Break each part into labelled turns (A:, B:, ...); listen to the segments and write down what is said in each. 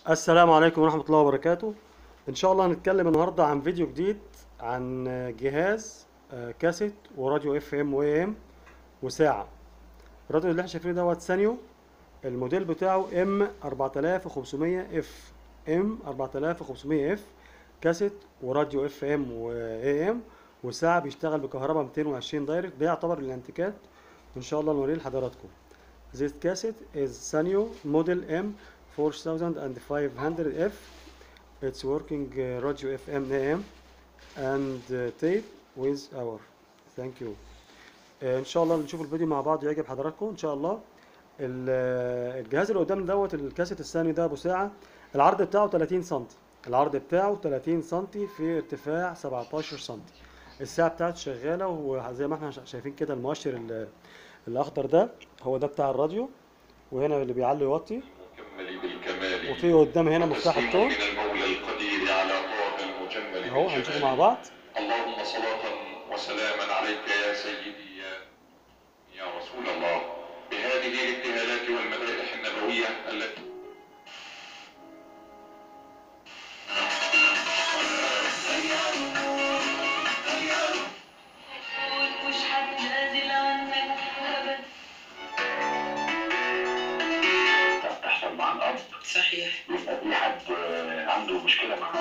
A: السلام عليكم ورحمة الله وبركاته إن شاء الله هنتكلم النهاردة عن فيديو جديد عن جهاز آه، كاسيت وراديو اف ام واي ام وساعة الراديو اللي احنا شايفينه دوت سانيو الموديل بتاعه ام 4500 اف ام 4500 اف كاسيت وراديو اف ام واي ام وساعة بيشتغل بكهرباء 220 دايركت ده يعتبر الانتيكات وإن شاء الله نوريه لحضراتكم This cassette is Sanyo model M4500F. It's working uh, radio FM AM and uh, tape with hour. Thank you. آه، ان شاء الله نشوف الفيديو مع بعض يعجب حضراتكم ان شاء الله ال- آه، الجهاز اللي قدام دوت الكاسيت الثاني ده ابو ساعه العرض بتاعه 30 سم العرض بتاعه 30 سم في ارتفاع 17 سم الساعه بتاعته شغاله وزي ما احنا شا- شايفين كده المؤشر ال- الاخضر ده هو ده بتاع الراديو وهنا اللي بيعلي يوطي
B: المكمل بالكمال
A: وفي قدام هنا مفتاح
B: تسليم
A: التون
B: من المولى القدير على طاعة المجمل
A: اهو هنشوفه
B: بالجمال.
A: مع بعض
B: اللهم صلاة وسلاما عليك يا سيدي يا, يا رسول الله بهذه الابتهالات والمدائح النبوية التي
C: مش هتنازل عنك ابدا
D: تحصل مع الأب
C: صحيح
D: يبقى في حد آه، عنده مشكلة مع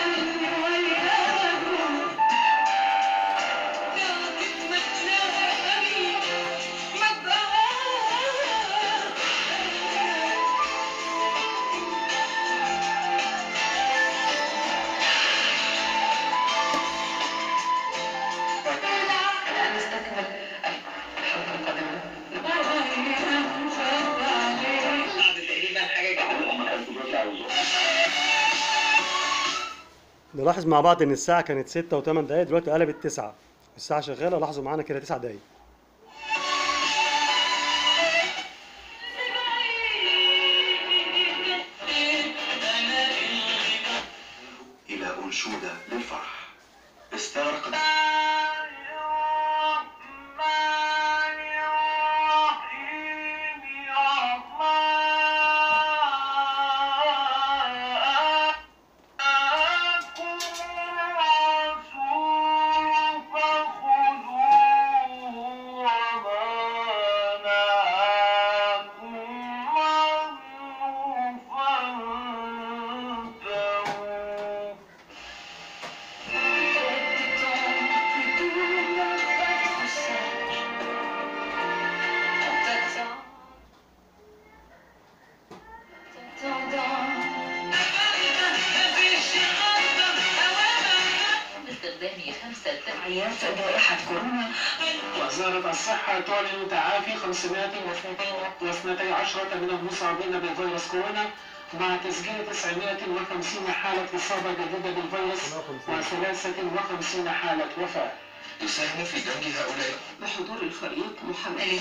C: الآن نستكمل الحلقة القادمة تقريبا حاجة كده
D: هم كانوا دلوقتي عاوزين
A: نلاحظ مع بعض ان الساعه كانت 6 و8 دقايق دلوقتي قلبت 9 الساعه شغاله لاحظوا معانا كده 9 دقايق
D: إلى أنشودة للفرح استغرق
C: باستخدام خمسة
E: عيان جائحة كورونا وزارة الصحة تعلن تعافي 512 من المصابين بفيروس كورونا مع تسجيل 950 حالة إصابة جديدة بالفيروس و53 حالة وفاة
D: تساهم في دمج هؤلاء
E: بحضور الفريق محمد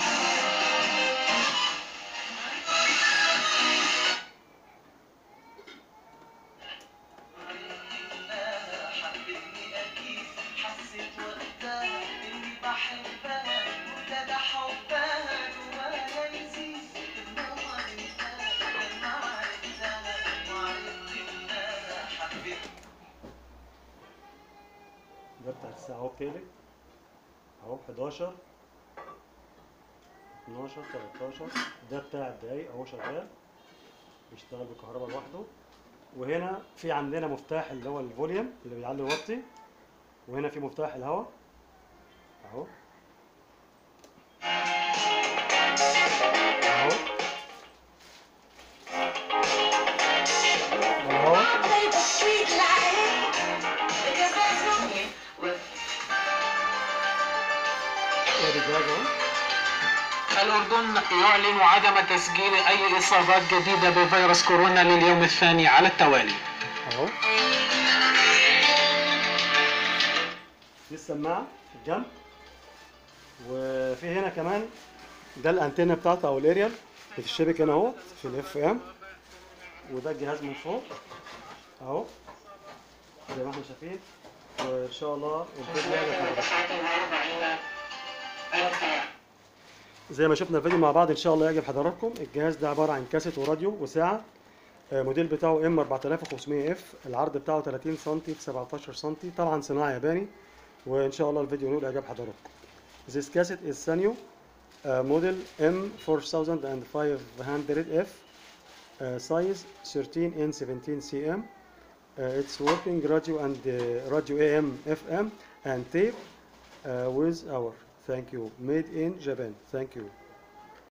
A: ده بتاع الساعه اهو بتقلب اهو 11 12 13 ده بتاع الدقايق اهو شغال بيشتغل بكهرباء لوحده وهنا في عندنا مفتاح اللي هو الفوليوم اللي بيعلي ويوطي وهنا في مفتاح الهواء اهو اهو الهواء ادي الجهاز اهو
E: الأردن يعلن عدم تسجيل أي إصابات جديدة بفيروس كورونا لليوم الثاني على التوالي
A: اهو دي السماعة في الجنب وفي هنا كمان ده الانتنة بتاعته او الاريال بتشبك هنا اهو في الاف ام وده الجهاز من فوق اهو زي ما احنا شايفين وان شاء الله الفيديو يعجب حضراتكم. زي ما شفنا الفيديو مع بعض ان شاء الله يعجب حضراتكم الجهاز ده عباره عن كاسيت وراديو وساعه آه، موديل بتاعه ام 4500 اف العرض بتاعه 30 سم في 17 سم طبعا صناعه ياباني وان شاء الله الفيديو ينول اعجاب حضراتكم This cassette is Sanyo uh, model M4500F uh, size 13 in 17 cm uh, it's working radio and uh, radio AM FM and tape uh, with our thank you made in Japan thank you